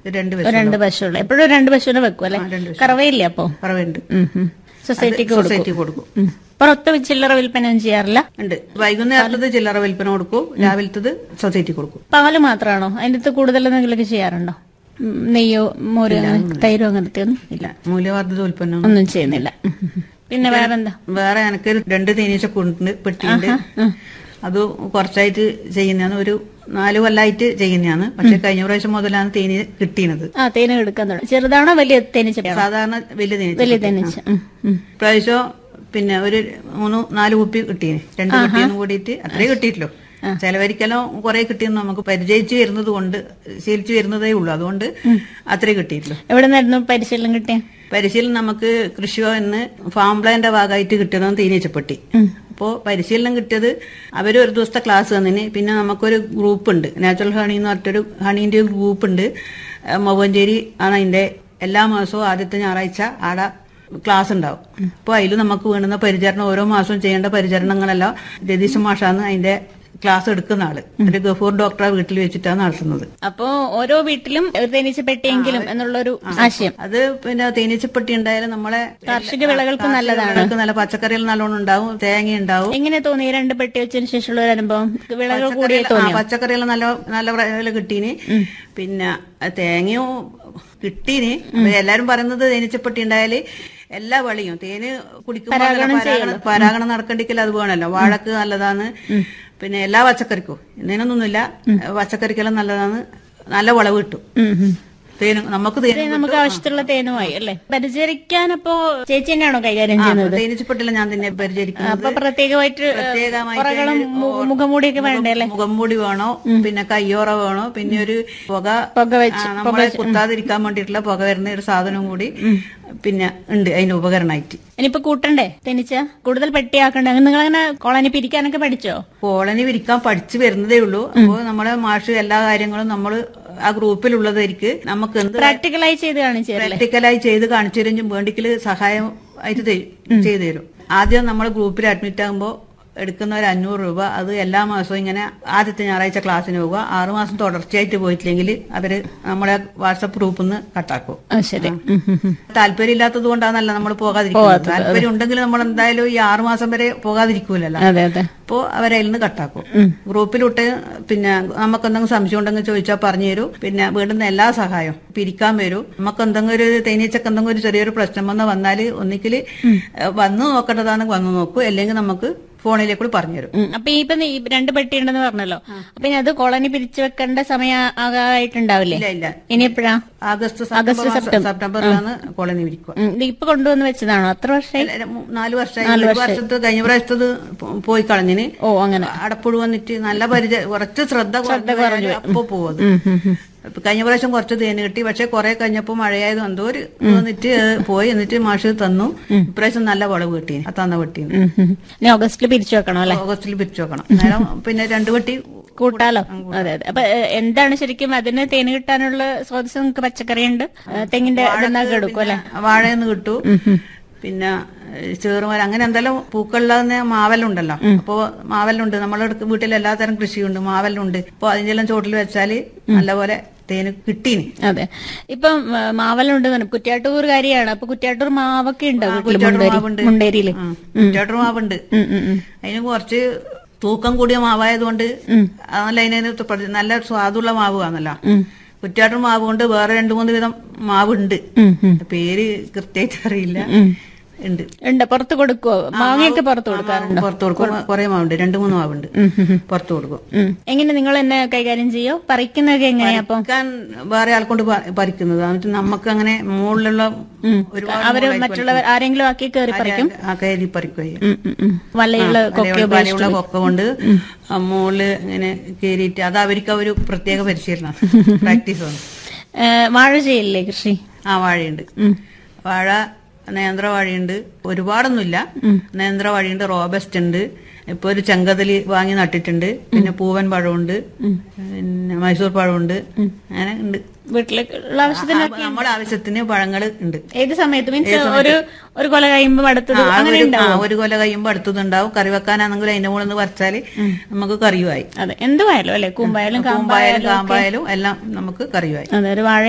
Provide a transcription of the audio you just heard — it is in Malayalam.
രണ്ട് ഒരു പശു രണ്ട് പശുള്ള എപ്പോഴും രണ്ട് പശുവിനെ വെക്കും അല്ലെ ആ, രണ്ട് പശു. കറവയില്ലേ അപ്പോ പറവുണ്ട് സൊസൈറ്റിക്ക് കൊടുക്കും സൊസൈറ്റി കൊടുക്കും ഉം. പുറത്ത് ചില്ലറ വിൽപ്പന ഒന്നും ചെയ്യാറില്ല ഉണ്ട് വൈകുന്നേരത്തത് ചില്ലറ വിൽപ്പന കൊടുക്കും രാവിലത്തത് സൊസൈറ്റി കൊടുക്കും പാല് മാത്രമാണോ അതിന്റെ അകത്ത് കൂടുതൽ എന്തെങ്കിലുമൊക്കെ ചെയ്യാറുണ്ടോ ഉം, നെയ്യോ മോരോ അങ്ങനെ തൈരോ അങ്ങനത്തെ ഒന്നും ഇല്ല മൂല്യവർദ്ധിത ഉൽപ്പന്നം ഒന്നും ചെയ്യുന്നില്ല ഉം, ഉം, ഉം. പിന്നെ വേറെന്താ വേറെ എനിക്ക് രണ്ട് തേനീച്ച കുണ്ട് പെട്ടിയുണ്ട് അത് കുറച്ചായിട്ട് ചെയ്യുന്നതാണ് ഒരു നാല് കൊല്ലായിട്ട് ചെയ്യുന്നതാണ് പക്ഷെ കഴിഞ്ഞ പ്രാവശ്യം മുതലാണ് തേനി കിട്ടിയത് ആ തേന് എടുക്കാൻ തുടങ്ങി ചെറുതാണോ വലിയ തേനീച്ചയാണോ സാധാരണ വലിയ തേനീച്ച വലിയ തേനീച്ച ഉം, ഉം. പ്രാവശ്യം പിന്നെ ഒരു മൂന്ന് നാല് കുപ്പി കിട്ടീന് രണ്ട് കുട്ടിയൊന്നും കൂടിയിട്ട് അത്രേ കിട്ടിയിട്ടല്ലോ ചിലവരിക്കെല്ലാം കുറെ കിട്ടിയെന്ന് നമുക്ക് പരിചയിച്ചു വരുന്നത് കൊണ്ട് ശീലിച്ചു വരുന്നതേ ഉള്ളൂ അതുകൊണ്ട് അത്രേ കിട്ടിയിട്ടുള്ളൂ എവിടെ നിന്നായിരുന്നു പരിശീലനം കിട്ടിയ പരിശീലനം നമുക്ക് കൃഷിയോ എന്ന് ഫാം പ്ലാന്റെ ഭാഗമായിട്ട് കിട്ടിയതാണ് തേനീച്ചപ്പെട്ടി അപ്പോൾ പരിശീലനം കിട്ടിയത് അവർ ഒരു ദിവസത്തെ ക്ലാസ് തന്നിന് പിന്നെ നമുക്കൊരു ഗ്രൂപ്പ് ഉണ്ട് നാച്ചുറൽ ഹണി എന്ന് പറഞ്ഞിട്ടൊരു ഹണീന്റെ ഒരു ഗ്രൂപ്പ് ഉണ്ട് ഏഹ് മൊവഞ്ചേരി ആണ് അതിന്റെ എല്ലാ മാസവും ആദ്യത്തെ ഞായറാഴ്ച ആടെ ക്ലാസ് ഉണ്ടാവും അപ്പോൾ അതിൽ നമുക്ക് വേണ്ടുന്ന പരിചരണം ഓരോ മാസവും ചെയ്യേണ്ട പരിചരണങ്ങളെല്ലാം രതീശ മാഷാണ് അതിന്റെ ക്ലാസ് എടുക്കുന്ന ആള് ഒരു ഗഫൂർ ഡോക്ടറെ വീട്ടിൽ വെച്ചിട്ടാണ് നടത്തുന്നത് അപ്പോ ഓരോ വീട്ടിലും ഒരു തേനീച്ച പെട്ടിയെങ്കിലും എന്നുള്ളൊരു ആശയം അത് പിന്നെ തേനീച്ചപ്പെട്ടി ഉണ്ടായാലും നമ്മളെ കാർഷിക വിളകൾക്ക് നല്ലതാണ് വിളകൾക്ക് നല്ല പച്ചക്കറികൾ നല്ലോണം ഉണ്ടാവും തേങ്ങ ഉണ്ടാവും എങ്ങനെ തോന്നി ഈ രണ്ട് പെട്ടി വെച്ചതിന് ശേഷമുള്ള ഒരു അനുഭവം വിളകൾ കൂടിയേ ആ, തോന്നിയോ പച്ചക്കറികൾ നല്ല നല്ല വില കിട്ടീന് പിന്നെ ആ തേങ്ങയും കിട്ടീന് എല്ലാരും പറയുന്നത് തേനീച്ചപ്പെട്ടി ഉണ്ടായാല് എല്ലാ വളിയും തേന് കുടിക്കുമ്പോൾ പരാഗണം പരാഗണം നടക്കണ്ടിക്കൽ അത് വേണമല്ലോ വാഴക്ക് നല്ലതാണ് പിന്നെ എല്ലാ പച്ചക്കറിക്കും ഇതിനൊന്നുമില്ല പച്ചക്കറിക്കെല്ലാം നല്ലതാണ് നല്ല വിളവ് കിട്ടും ഉം, ഉം. തേന് നമുക്ക് തേന് നമുക്ക് ആവശ്യത്തിലുള്ള തേനുമായി അല്ലേ പരിചരിക്കാനപ്പോ ചേച്ചി തന്നെയാണോ കൈകാര്യം ചെയ്യുന്നത് തേനീച്ചപ്പെട്ടില്ല ഞാൻ തന്നെ പരിചരിക്കുന്നത് അപ്പൊ പ്രത്യേകമായിട്ട് പ്രത്യേകമായിട്ട് പുറകളും മുഖംമൂടിയൊക്കെ വേണ്ടേ അല്ലേ മുഖംമൂടി വേണോ പിന്നെ കയ്യോറ വേണോ പിന്നെ ഒരു പുക പുക വെച്ച് ആ, നമ്മളെ കുത്താതിരിക്കാൻ വേണ്ടിയിട്ടുള്ള പുക വരുന്ന ഒരു സാധനം കൂടി പിന്നെ ഉണ്ട് അതിന് ഉപകരണമായിട്ട് ഇനിയിപ്പോ കൂട്ടണ്ടേ തേനീച്ച കൂടുതൽ പെട്ടിയാക്കണ്ടേ അങ്ങനെ നിങ്ങൾ അങ്ങനെ കോളനി പിരിക്കാനൊക്കെ പഠിച്ചോ കോളനി വിരിക്കാൻ പഠിച്ചു വരുന്നതേ ഉള്ളൂ അപ്പോൾ നമ്മളെ മാഷ് എല്ലാ കാര്യങ്ങളും നമ്മൾ ആ ഗ്രൂപ്പിലുള്ളതായിരിക്കും നമുക്ക് എന്ത് പ്രാക്ടിക്കലായി ചെയ്ത് കാണിച്ചല്ലേ പ്രാക്ടിക്കലായി ചെയ്ത് കാണിച്ചു തരും വേണ്ടിക്കല് സഹായം ആയിട്ട് തെ- ചെയ്തു തരും ആദ്യം നമ്മൾ ഗ്രൂപ്പിൽ അഡ്മിറ്റ് ആകുമ്പോൾ എടുക്കുന്ന ഒരു അഞ്ഞൂറ് രൂപ അത് എല്ലാ മാസവും ഇങ്ങനെ ആദ്യത്തെ ഞായറാഴ്ച ക്ലാസ്സിന് പോവുക ആറുമാസം തുടർച്ചയായിട്ട് പോയിട്ടില്ലെങ്കിൽ അവര് നമ്മളെ വാട്സപ്പ് ഗ്രൂപ്പിൽ നിന്ന് കട്ടാക്കും ആ ശരി ഉം, ഉം, ഉം. താല്പര്യം ഇല്ലാത്തത് കൊണ്ടാണല്ല നമ്മൾ പോകാതിരിക്കുന്നത് താല്പര്യം ഉണ്ടെങ്കിൽ നമ്മൾ എന്തായാലും ഈ ആറുമാസം വരെ പോകാതിരിക്കൂലല്ലോ അതെ അതെ അപ്പോ അവരതിൽ നിന്ന് കട്ടാക്കും ഗ്രൂപ്പിലിട്ട് പിന്നെ നമുക്ക് എന്തെങ്കിലും സംശയം ഉണ്ടെങ്കിൽ ചോദിച്ചാൽ പറഞ്ഞു തരും പിന്നെ വീണ്ടുന്ന എല്ലാ സഹായവും പിരിക്കാൻ വരും നമുക്ക് എന്തെങ്കിലും ഒരു തേനീച്ചക്ക് എന്തെങ്കിലും ഒരു ചെറിയൊരു പ്രശ്നം വന്ന് വന്നാല് ഒന്നിക്കല് വന്ന് നോക്കേണ്ടതാണെങ്കിൽ വന്ന് നോക്കൂ അല്ലെങ്കിൽ നമുക്ക് ഫോണിലേക്ക് കൂടി പറഞ്ഞു തരും ഉം. അപ്പൊ ഈ ഇപ്പൊ ഈ രണ്ട് പെട്ടി ഉണ്ടെന്ന് പറഞ്ഞല്ലോ അപ്പൊ ഇനി അത് കോളനി പിരിച്ചു വെക്കേണ്ട സമയം ആകായിട്ടുണ്ടാവില്ലേ ഇല്ല ഇല്ല ഇനി എപ്പോഴാ ആഗസ്റ്റ് സെപ്റ്റംബർ മാസം- സെപ്റ്റംബറിലാണ് കോളനി വിരിക്കുക ഉം. ഇത് ഇപ്പൊ കൊണ്ടുവന്ന് വെച്ചതാണോ അത്ര വർഷമായി അല്ല, മൂ- നാല് വർഷമായി ഒരു വർഷത്ത് കഴിഞ്ഞ പ്രാവശ്യത്തത് പോ- പോയി കളഞ്ഞിന് ഓ അങ്ങനെ അടപ്പുഴ വന്നിട്ട് നല്ല പരിചയം കുറച്ച് ശ്രദ്ധ കുറഞ്ഞു അപ്പൊ പോവത് ഉം, ഉം, ഉം. ഇപ്പൊ കഴിഞ്ഞ പ്രാവശ്യം കുറച്ച് തേന് കിട്ടി പക്ഷെ കുറെ കഴിഞ്ഞപ്പോ മഴയായത് എന്തോ ഒരു വന്നിട്ട് പോയി എന്നിട്ട് മാഷ് തന്നു ഇപ്രാവശ്യം നല്ല വളവ് കിട്ടി ആ തന്ന വെട്ടി ഉം, ഉം. ഇനി ഓഗസ്റ്റിൽ പിരിച്ചു വെക്കണോ അല്ലെ ഓഗസ്റ്റിൽ പിരിച്ചു വെക്കണം നേരം പിന്നെ രണ്ടു വെട്ടി കൂട്ടാലോ അതെ അതെ അപ്പൊ ഏഹ്, എന്താണ് ശരിക്കും അതിന് തേന് കിട്ടാനുള്ള സ്രോതസ് നിങ്ങൾക്ക് പച്ചക്കറിയുണ്ട് ഏഹ്, തെങ്ങിന്റെ ഇതെന്നൊക്കെ എടുക്കും അല്ലെ വാഴയെന്ന് കിട്ടു പിന്നെ ഏഹ്, ചേറുമരം അങ്ങനെ എന്തെല്ലാം പൂക്കളിലെ മാവലുണ്ടല്ലോ അപ്പോ മാവലുണ്ട് നമ്മളെ അടുത്ത് വീട്ടിൽ എല്ലാത്തരം കൃഷിയുണ്ട് മാവലുണ്ട് അപ്പൊ അതിന്റെ എല്ലാം ചോട്ടിൽ വെച്ചാല് നല്ലപോലെ തേന് കിട്ടീന് അതെ ഇപ്പം ആ, മാവലുണ്ട് എന്ന് പറഞ്ഞു. കുറ്റ്യാട്ടൂർ കാര്യമാണ് അപ്പൊ കുറ്റ്യാട്ടൂർ മാവൊക്കെ ഉണ്ട് വീട്ടില് കുറ്റ്യാട്ടൂർ മുണ്ടേരി മാവുണ്ട്. മുണ്ടേരിയില് ആ, കുറ്റിയാട്ടൂർ മാവുണ്ട് ഉം, ഉം, ഉം. അതിന് കുറച്ച് തൂക്കം കൂടിയ മാവായതുകൊണ്ട് അതല്ല അതിന് പ്ര- നല്ല സ്വാദുള്ള മാവ് ആണല്ലോ കുറ്റാട്ടൂർ മാവ് കൊണ്ട് വേറെ രണ്ടു മൂന്ന് വിധം മാവുണ്ട് ഉം, ഉം. പേര് കൃത്യമായിട്ട് അറിയില്ല ഉണ്ട് ഉണ്ട് പുറത്ത് കൊടുക്കുവോ മാങ്ങയൊക്കെ പുറത്ത് കൊടുക്കാറുണ്ടോ പുറത്തു കൊടുക്കും കുറെ മാവുണ്ട് രണ്ടു മൂന്ന് മാവുണ്ട് പുറത്തു കൊടുക്കും ഉം. എങ്ങനെ നിങ്ങൾ എന്നെ കൈകാര്യം ചെയ്യോ പറിക്കുന്നതൊക്കെ എങ്ങനെയാ അപ്പൊ പറിക്കാൻ വേറെ ആൾക്കൊണ്ട് പ- പറിക്കുന്നത് എന്നിട്ട് നമുക്ക് അങ്ങനെ മുകളിലുള്ള ഒരുപാട് അവര് മറ്റുള്ളവർ ആരെങ്കിലും ആക്കി കയറി പറിക്കും ആ കയറി പറിക്കുകയും ഉം, ഉം, ഉം. വലയുള്ള കൊക്കയോ വലയുള്ള കൊക്ക കൊണ്ട് ആ മോള് ഇങ്ങനെ കേറിയിട്ട് അത് അവർക്ക് ഒരു പ്രത്യേക പരിശീലനം പ്രാക്ടീസ് ആണ് ഏഹ്, വാഴ ചെയ്യില്ലേ കൃഷി ആ വാഴയുണ്ട് വാഴ നേന്ത്രവാഴയുണ്ട് ഒരുപാടൊന്നുമില്ല നേന്ത്രവാഴയുണ്ട് റോബസ്റ്റ് ഉണ്ട് ഇപ്പൊ ഒരു ചെങ്കതലി വാങ്ങി നട്ടിട്ടുണ്ട് പിന്നെ പൂവൻ പഴമുണ്ട് പിന്നെ മൈസൂർ പഴമുണ്ട് അങ്ങനെ ഉണ്ട് വീട്ടിലേക്കുള്ള ആവശ്യത്തിന് ആ, നമ്മുടെ ആവശ്യത്തിന് പഴങ്ങൾ ഉണ്ട് ഏത് സമയത്ത് മീൻസ് ഒരു ഒരു കൊല കഴിയുമ്പോ അടുത്തത് ആ, അങ്ങനെ ഒരു- ഉണ്ടാവും ആ, ഒരു കൊല കഴിയുമ്പോ അടുത്തതുണ്ടാവും കറി വെക്കാനാണെങ്കിൽ അതിന്റെ മുകളിൽ നിന്ന് പറിച്ചാല് നമുക്ക് കറിയുമായി അതെ എന്തുവായാലും അല്ലെ കൂമ്പായാലും കൂമ്പായാലും കാമ്പായാലും എല്ലാം നമുക്ക് കറിയുമായി അതെ ഒരു വാഴ